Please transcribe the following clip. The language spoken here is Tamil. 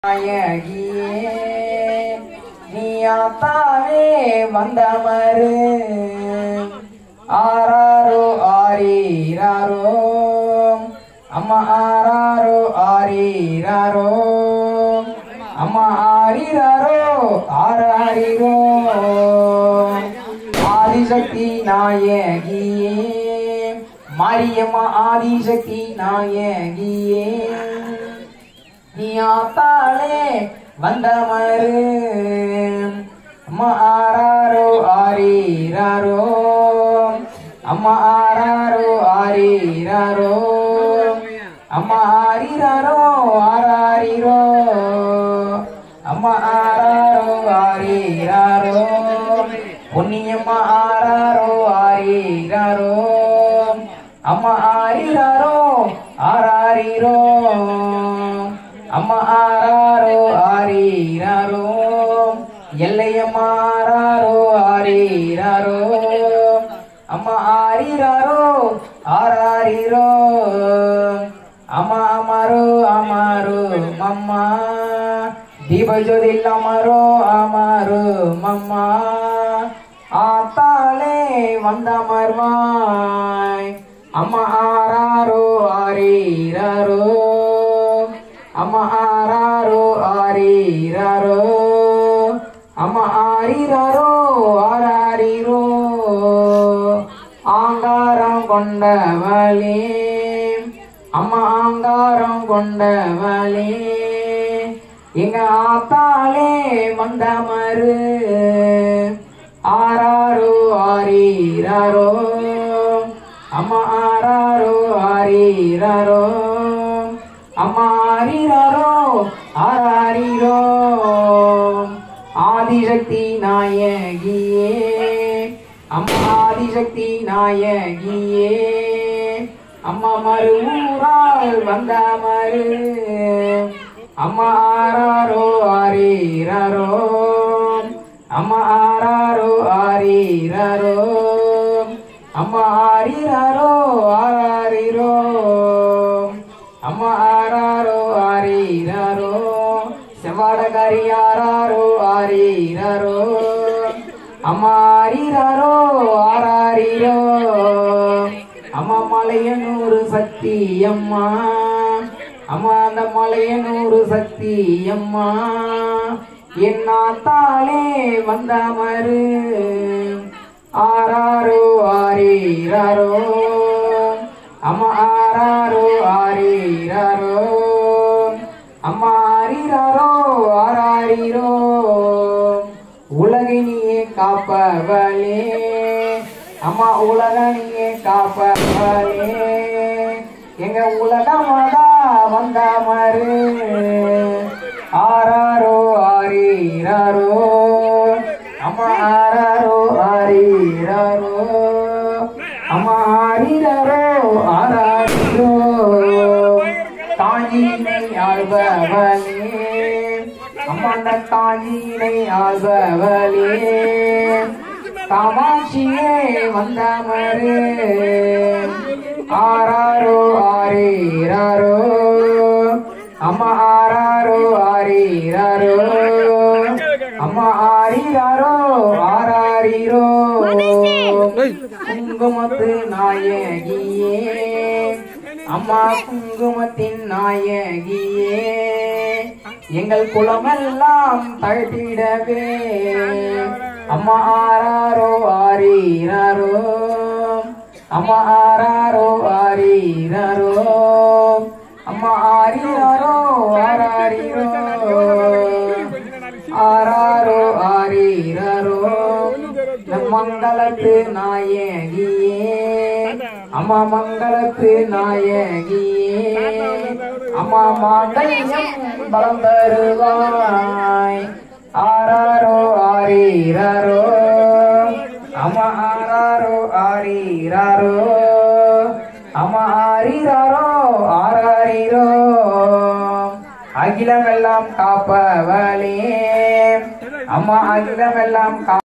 நாயகியே நீ ஆத்தாவே வந்தமரு ஆராரோ ஆரீராரோ அம்மா ஆராரோ ஆரீராரோ அம்மா ஆரீராரோ ஆராரிரோ ஆதிசக்தி நாயகியே மாரியம்மா ஆதிசக்தி நாயகியே நீ ஆத்தாளே வந்த மறு அம்மா ஆராரோ ஆரீராரோ அம்மா ஆராரோ ஆரீராரோ அம்மா ஆரீராரோ ஆராரிரோ அம்மா ஆராரோ ஆரீராரோ பொன்னியம்மா ஆராரோ ஆரீராரோ அம்மா ஆரீராரோ ஆராரிரோ அம்மா ஆராரோ ஆரீராரோ எல்லையம்மா ஆராரோ ஆரீராரோ அம்மா ஆரீராரோ ஆராரிரோ அம்மா அமரோ அமரு மம்மா தீபஜோதில் அமரோ அமரு மம்மா ஆத்தாளே வந்தமர்வாய் அம்மா ஆராரோ ஆரீராரோ அம்மா ஆராரோ ஆரீராரோ அம்மா ஆரீராரோ ஆராரிரோ ஆங்காரம் கொண்டவளே அம்மா ஆங்காரம் கொண்டவளே எங்க ஆத்தாளே வந்தமரு ஆராரோ ஆரீராரோ அம்மா ஆராரோ ஆரீராரோ அம்மா ஆரீராரோ ஆராரிரோ ஆதிசக்தி நாயகியே அம்மா ஆதிசக்தி நாயகியே அம்மா மறு ஊரால் வந்த மறு அம்மா ஆராரோ ஆரீராரோ அம்மா ஆராரோ ஆரீராரோ அம்மா ஆரீராரோ ஆராரிரோ அம்மா ஆராரோ ஆரீராரோ செவ்வாடகாரி ஆராரோ ஆரீராரோ அம்மா ஆரீராரோ ஆராரிரோ அம்மா மலையனூறு சக்தி அம்மா அம்மா அந்த மலையனூறு சக்தி அம்மா என்னாத்தாலே வந்த மறு ஆராரோ ஆரீராரோ அம்மா ஆராரோ ஆரீராரோ அம்மா ஆரீராரோ ஆராரிரோ உலகினியே காப்பவளே அம்மா உலகனியே காப்பவளே எங்க உலகமதா வந்த மறு ஆராரோ ஆரீராரோ அம்மா ஆராரோ ஆரீராரோ அம்மா ஆரீராரோ ஆராரிரோ காஞ்சினை ஆள்பவளே அம்மா அந்த காஞ்சினை ஆள்பவளே காமாட்சியே வந்தமரு ஆராரோ ஆரீராரோ அம்மா ஆராரோ ஆரீராரோ அம்மா ஆரீராரோ ஆராரிரோ குங்குமத்து நாயகியே அம்மா குங்குமத்தின் நாயகியே எங்கள் குலமெல்லாம் தழுத்திடவே அம்மா ஆராரோ ஆரீராரோ அம்மா ஆராரோ ஆரீராரோ அம்மா ஆரீராரோ ஆராரிரோ ஆராரோ ஆரீராரோ நம் மங்களத்து நாயகியே அம்மா மங்களத்து நாயகியே அம்மா மாங்கல்யம் பலம் தருவாய் ஆராரோ ஆரீராரோ அம்மா ஆராரோ ஆரீராரோ அம்மா ஆரீராரோ ஆராரிரோ அகிலமெல்லாம் காப்பவளே அம்மா அகிலமெல்லாம் கா